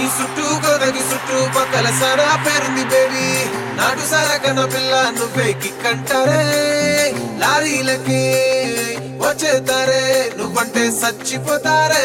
చుట్టూ గొరగి చుట్టూ పక్కల సరా పేరుంది బేబీ నాటు సరా కన్న పిల్ల నువ్వే కిక్కంటారే లారీలకి వచ్చేతారే నువ్వంటే చచ్చిపోతారే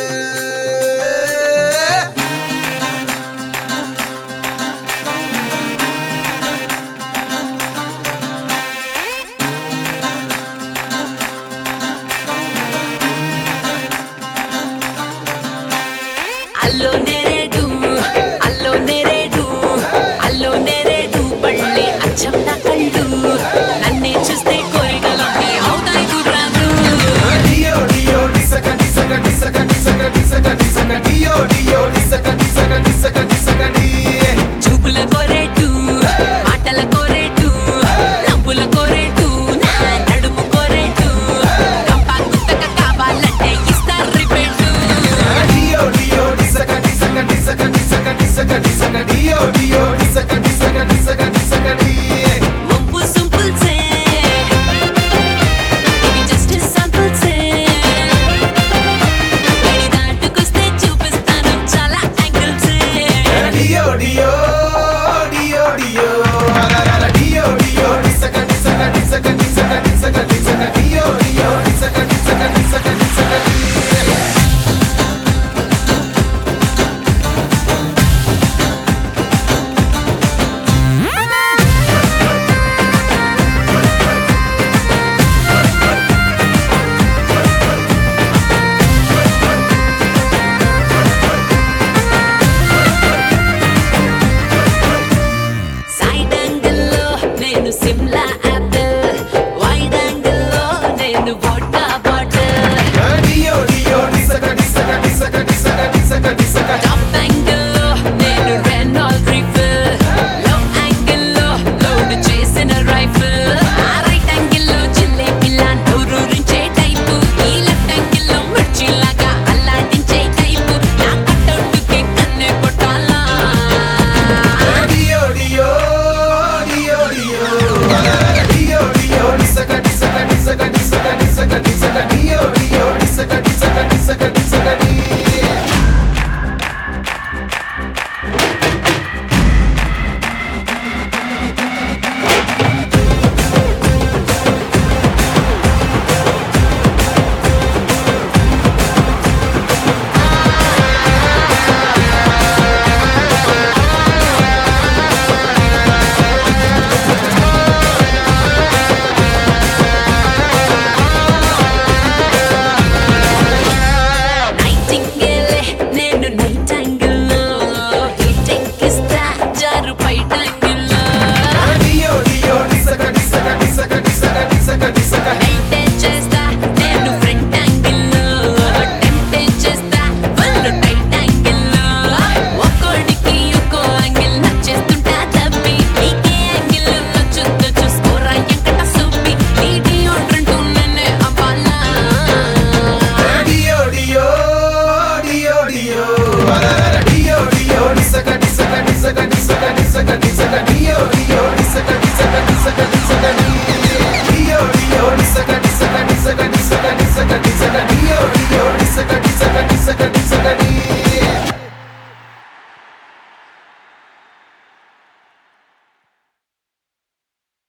ಅಲ್ಲೋ ನೆರೆಡು ಅಲ್ಲೋ ನೆರೆಡು ಅಲ್ಲೋ ನೆರೆಡು ಬಳ್ಳಿ ಅಚ್ಚಂದ ಕళ్ళు నన్నే చూస్తే కోరికలన్నీ అవుతాయి గుర్రాలు డియో డియో డిసక డిసక డిసక డిసక డిసక డిసక డియో డియో డిసక డిసక డిసక డిసక డి చూపుల కోరేటు మాటల కోరేటు నవ్వుల కోరేటు నా నడుము కోరేటు కంపా గుత్తక కావాలంటే ఇస్తారు రిపేటు డియో డియో డిసక డిసక డిసక డిసక డిసక డిసక డియో డియో డిసక డిసక డిసక డిసక డి ముంపు సింపుల్ సే ఇది జస్ట్ సింపుల్ సే ఎడి దాటుకొస్తే చూపిస్తాను చాలా యాంగిల్స్ డియో డియో డియో డియో అలల డియో డియో డిసక డిసక డిసక డిసక డిసక డిసక డియో డియో డిసక డిసక డిసక డిసక డి సైడ్ యాంగిల్లో నేను సిమ్లా యాపిల్ వైడ్ యాంగిల్లో నేను వోడ్కా బాటిల్ డియో డియో డిసక డిసక డిసక డిసక డిసక డిసక టాప్ యాంగిల్లో నేను రెనాల్డ్ రీఫిల్ లో యాంగిల్లో లోడ్ చేసిన రైఫిల్ ఆ రైట్ యాంగిల్లో చిల్లే పిల్ల నూరూరించే టైపు ఈ లెఫ్ట్ యాంగిల్లో మిర్చిలాగా అల్లాడించే టైపు నా కట్టౌట్కి కన్నే కొట్టాలా డియో డియో డియో డియో డియో డియో డిసక డిసక డిసక డిసక డిసక డిసక డియో డియో డిసక డిసక డిసక డిసక డి నైటింగేలే నేను నైట్ యాంగిల్లో హీట్ ఎక్కిస్తా జారు పైట యాంగిల్లో డియో డియో డిసక డిసక డిసక డిసక డిసక డిసక మెయింటైన్ చేస్తా నేను ఫ్రంట్ యాంగిల్లో టెంప్టేట్ చేస్తా ఫుల్ టైట్ యాంగిల్లో ఒక్కోడికి ఒక్కో యాంగిల్ నచ్చేస్తుంటా తప్పి నీకే యాంగిల్ నచ్చుద్దో చూసుకోరా ఎంకట సూపి నీటి ఒంట్రంటూ నన్నే అవ్వాలా డియో డియో డియో డియో డియో డియో డిసక డిసక డిసక డిసక డిసక డిసక డియో డియో డిసక డిసక డిసక డిసక డి డియో డియో డిసక డిసక డిసక డిసక డిసక డిసక డియో డియో డిసక డిసక డిసక